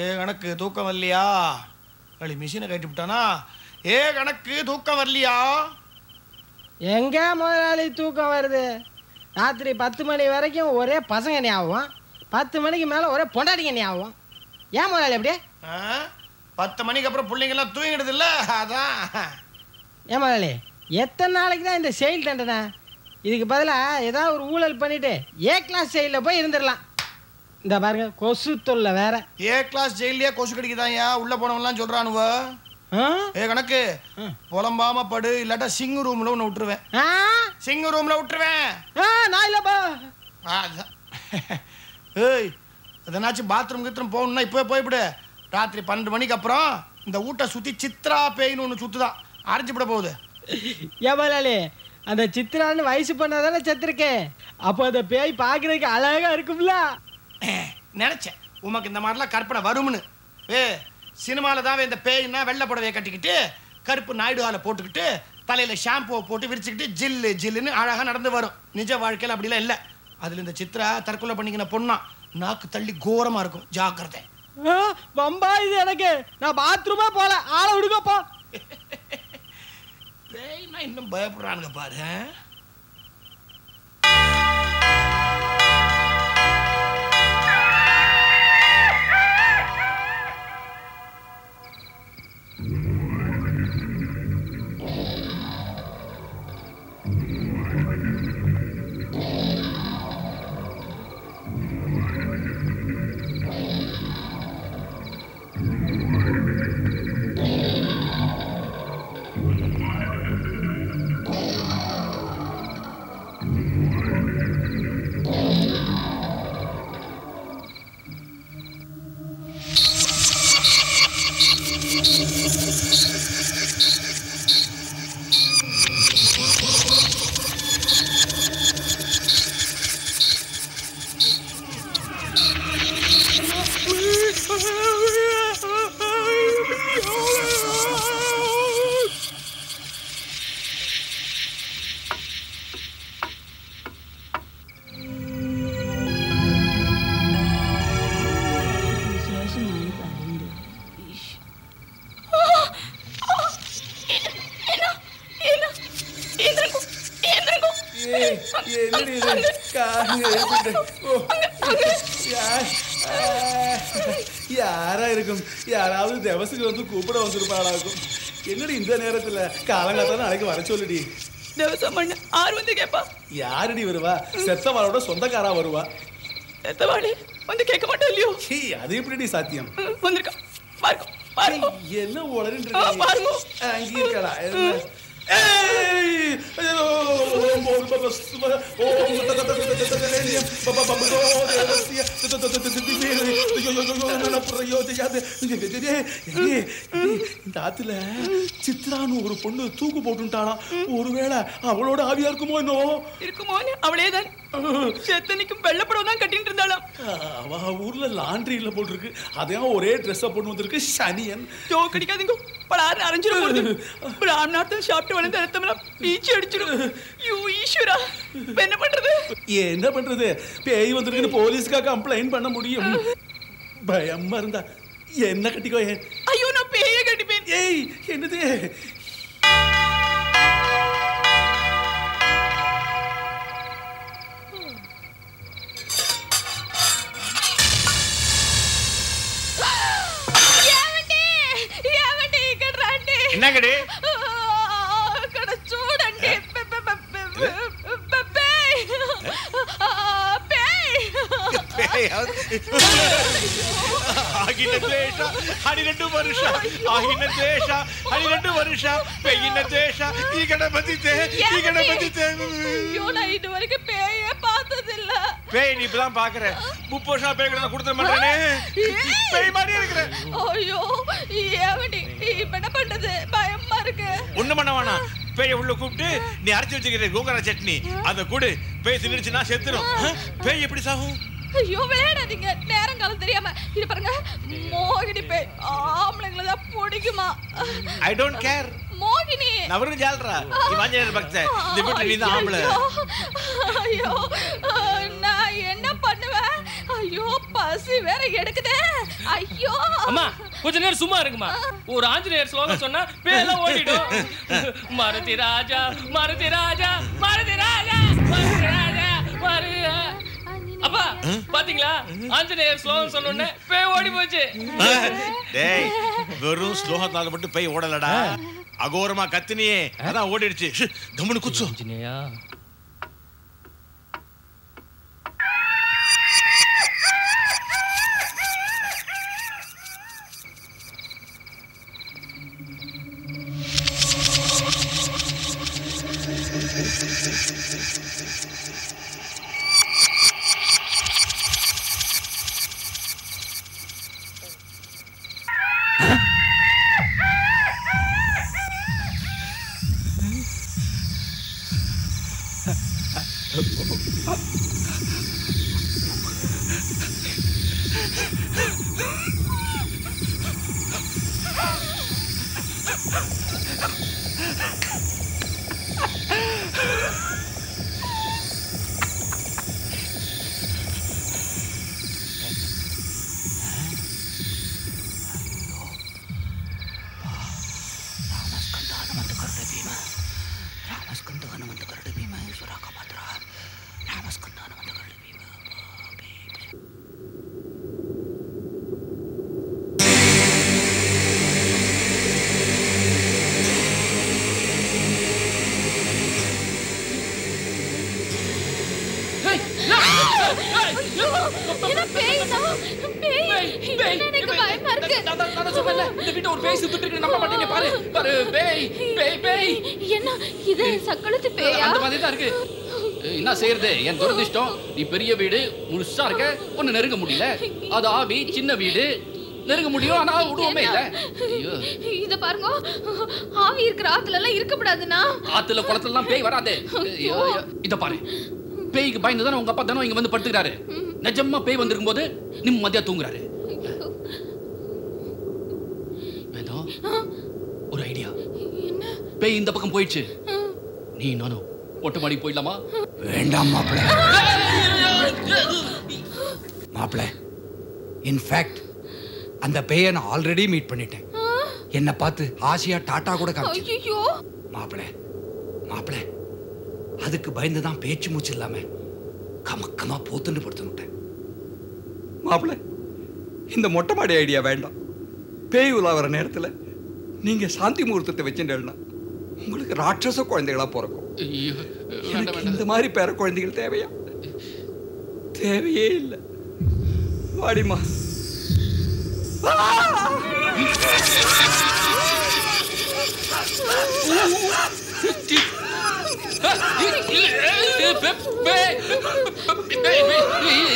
ஏ கணக்கு தூக்கம் வரலையா களி மிஷினை கட்டி விட்டானா ஏ கணக்கு தூக்கம் வரலையா எங்க முதலாளி தூக்கம் வருது ராத்திரி பத்து மணி வரைக்கும் ஒரே பசங்க ஞாபகம் பத்து மணிக்கு மேலே ஒரே பொண்டாட்டிங்க ஞாபகம் ஏன் முதலாளி அப்படியே ஆ? பத்து மணிக்கு அப்புறம் பிள்ளைங்கெல்லாம் தூங்கிடுது இல்ல அதான் ஏன் முதலாளி எத்தனை நாளைக்கு தான் இந்த செயல் தண்டனை இதுக்கு பதிலாக ஏதாவது ஒரு ஊழல் பண்ணிட்டு ஏ கிளாஸ் செயலில் போய் இருந்துடலாம் இந்த பாருங்க கொசு தொல்லை வேற ஏ கிளாஸ் ஜெயிலே கொசு கடிக்குதாயா உள்ள போனவன்லாம் சொல்றானுவ ஆ? ஏ கணக்கு ஆ. புலம்பாம படு இல்லாட்டா சிங்கு ரூம்ல ஒன்று விட்டுருவேன் ஆ? சிங்கு ரூம்ல விட்டுருவேன் ஆ, நான் இல்லைப்பா அதான். ஏய் எதனாச்சும் பாத்ரூம் கீத்ரூம் போகணும்னா இப்போவே போய்விடு ராத்திரி பன்னெண்டு மணிக்கு அப்புறம் இந்த வீட்டை சுற்றி சித்ரா பேய்னு ஒன்று சுற்றுதான் அரைஞ்சு விட போகுது ஏன் முதலாளி அந்த சித்ரான்னு வயசு பண்ணாதானே செத்துருக்கேன் அப்போ அந்த பேய் பார்க்கறதுக்கு அழகா இருக்கும்ல நினச்சேன் உமக்கு இந்த மாதிரிலாம் கற்பனை வரும்னு ஏ சினிமாவில் தான் இந்த பேய்னா வெள்ளை புடவையை கட்டிக்கிட்டு கருப்பு நாயுடு ஆளை போட்டுக்கிட்டு தலையில் ஷாம்புவை போட்டு விரிச்சுக்கிட்டு ஜில்லு ஜில்லுன்னு அழகாக நடந்து வரும் நிஜ வாழ்க்கையில் அப்படிலாம் இல்லை அதில் இந்த சித்ரா தற்கொலை பண்ணிக்கின பொண்ணா நாக்கு தள்ளி கோரமாக இருக்கும் ஜாக்கிரதை ஆ, வம்பா இது எனக்கு நான் பாத்ரூமா போல ஆளை விடுங்கப்பா பேய்னா இன்னும் பயப்படுறானுங்க பாரு ஆ? വിശേഷമാണ് പറയുന്നത് ஏய், என்னடி இது? காலுங்க எழுப்பிட்டு. ஓ, யார்? ஆ, யாரா இருக்கும் யாராவது தேவசுக்கு வந்து கூப்பிட வந்திருப்பாளாக்கும் என்னடி இந்த நேரத்துல காலங்காத்தால நாளைக்கு வர சொல்லுடி ദിവസം മണ്ണ് ആര് വന്ന് കേപ്പാ யாருடி வருவா செத்தவாளோட சொந்தக்காரா வருவா എത്തവാട് വന്ന് കേட்க மாட்டோம் சீ, அது எப்படிடி சாத்தியம் வந்திருக்கா பாருங்க பாருங்க என்ன உளறிட்டு ஆ, இருக்க பாருங்க. நீ? ஆ, அங்கே இருக்கடா என்ன? ஏய்! ஐயோ! ஓம் ஓம் பப சுப ஓம் தத தத தத தத தத லேலியம் பப பப கோ தேவசிய தத தத தத தத திவேலி ஐயோ ஐயோ ஐயோ நல்ல பிரயோஜயாது இந்த ஆத்துல சித்ரான்னு ஒரு பொண்ணு தூக்கு போட்டுட்டாளாம் ஒருவேளை அவளோட ஆவியா இருக்குமோ இன்னும் இருக்குமோன்னு அவளேதான் செத்தனைக்கும் வெள்ளப்படம் தான் கட்டிட்டு இருந்தாளாம் அவ ஊர்ல லாண்ட்ரியில போட்டிருக்கு அதையும் ஒரே ட்ரெஸ்ஸை போட்டு வந்திருக்கு சனியன் ஜோக் அடிக்காதீங்க பலாறு அரைஞ்சிடும் போகுது பிராமணார்த்தம் சாப்பிட்டு வளர்ந்த ரத்தமெல்லாம் பீச்சு அடிச்சிடும் யூ ஈஸ்வரா இப்ப என்ன பண்றது என்ன பண்றது பேய் வந்திருக்குன்னு போலீஸ்க்கா கம்ப்ளைண்ட் பண்ண முடியும் பயமா இருந்தா என்ன கட்டிக்கோ ஏன் ஐயோ நான் பேய கட்டிப்பேன் ஏய் என்னது ఏమండి ఏమండి ఇక్కడ రండి என்னங்கடி ఆ, ఇక్కడ చూడండి పె- పె- పె- పె- పె- పేయ్. ఆ, పేయ్. ಆಗಿನ ದ್ವೇಷ ಹನ್ನೆರಡು ವರ್ಷ ಆಗಿನ ದ್ವೇಷ ಹನ್ನೆರಡು ವರ್ಷ ಬೆಯ್ಯಿನ ದ್ವೇಷ ಈ ಕಡೆ ಬಂದಿದ್ದೆ ಈ ಕಡೆ ಬಂದಿದ್ದೆ ஐயோ நான் இது வரைக்கும் பேயே பார்த்ததில்ல பேய் நீ இப்பதான் பாக்குற முப்பது வருஷம் பேய் கூட கொடுத்த மாட்டேனே பேய் மாதிரி இருக்கிற ஐயோ ஏவண்டி இப்ப என்ன பண்றது பயமா இருக்கு ஒண்ணு பண்ண வேணாம் பேய உள்ள கூப்பிட்டு நீ அரைச்சு வச்சுக்கிற கோங்கரா சட்னி அதை கொடு பேய் தின்னுச்சுன்னா செத்துரும் ஆ? பேய் எப்படி சாகும் ஐயோ விளையாடாதீங்க நேரம் காலம் தெரியாம இது பாருங்க மோகினி பேய் ஆம்பளைங்களை தான் பிடிக்குமா ஐ டோன்ட் கேர் மோகினி நவரு ஜால்ரா நீ வாஞ்சநேயர் பக்த இந்த வீட்டுல நீ தான் ஆம்பளை ஐயோ, ஐயோ நான் என்ன பண்ணுவேன் ஐயோ ப பசி வேற எடுக்குதே ஐயோ அம்மா கொஞ்ச நேரம் சும்மா இருக்குமா ஒரு ஆஞ்சநேயர் ஸ்லோகம் சொன்னா பேயெல்லாம் ஓடிடும் மருதி ராஜா மருதி ராஜா மருதி ராஜா மருதி ராஜா மருதி ரா- அப்பா பாத்தீங்களா ஆஞ்சநேயர் ஸ்லோகம் சொன்ன உடனே பேய் ஓடி போச்சு டேய் வெறும் ஸ்லோகத்தால மட்டும் போய் ஓடலடா அகோரமா கத்தினியே அதான் ஓடிடுச்சு ஷு, கம்முனு குச்சு ஆஞ்சநேயா என்ன பேய்னா பேய் பேய், என்ன எனக்கு பேய், பயமா இருக்கு நான் தான் நான் தான் சொன்னேன்ல, இந்த வீட்டை ஒரு பேய் சுத்திட்டு இருக்கு, நம்ப மாட்டீங்க பாரு பாரு பேய் பேய் பேய் என்ன இது சக்களத்து பேயா அந்த மாதிரி தான் இருக்கு ஏய், என்ன செய்யறது என் துரதிர்ஷ்டம் நீ பெரிய வீடு முழுசா இருக்க ஒண்ணு நெருங்க முடியல அது ஆவி சின்ன வீடு நெருங்க முடியும் ஆனா விடுவோமே இல்ல ஐயோ இத பாருங்க ஆவி இருக்கிற ஆத்துல எல்லாம் இருக்கப்படாதுண்ணா ஆத்துல குளத்துல எல்லாம் பேய் வராது ஐயோ, ஐயோ. இத பாரு பேய்க்கு பயந்து தானே உங்க அப்பா தானே இங்க வந்து படுத்துக்கிறாரு நிஜமா பேய் வந்திருக்கும் போது நிம்மதியா தூங்குறாரு வேதம் ஒரு ஐடியா பேய் இந்த பக்கம் போயிடுச்சு நீ நானும் ஒட்டு மாடி போயிடலாமா வேண்டாம் மாப்பிள மாப்பிள இன்ஃபேக்ட் அந்த பேயை நான் ஆல்ரெடி மீட் பண்ணிட்டேன் என்னை பார்த்து ஆசையா டாட்டா கூட காமிச்சு ஐயோ மாப்பிள மாப்பிள அதுக்கு பயந்து தான் பேச்சு மூச்சு இல்லாம கமக்கமா போத்துன்னு படுத்துனுட்டேன் மாப்பிள இந்த மொட்டை மாடி ஐடியா வேண்டாம் பேய் உலா வர நேரத்துல நீங்க சாந்தி முகூர்த்தத்தை வச்சுட்டேன்னா உங்களுக்கு ராட்சச குழந்தைகளா பிறக்கும் ஐயோ, வேண்டாம் எனக்கு வேண்டாம் இந்த மாதிரி பேர குழந்தைகள் தேவையா தேவையே இல்லை வாடிமா பேய், பேய், பேய், பேய், பேய்,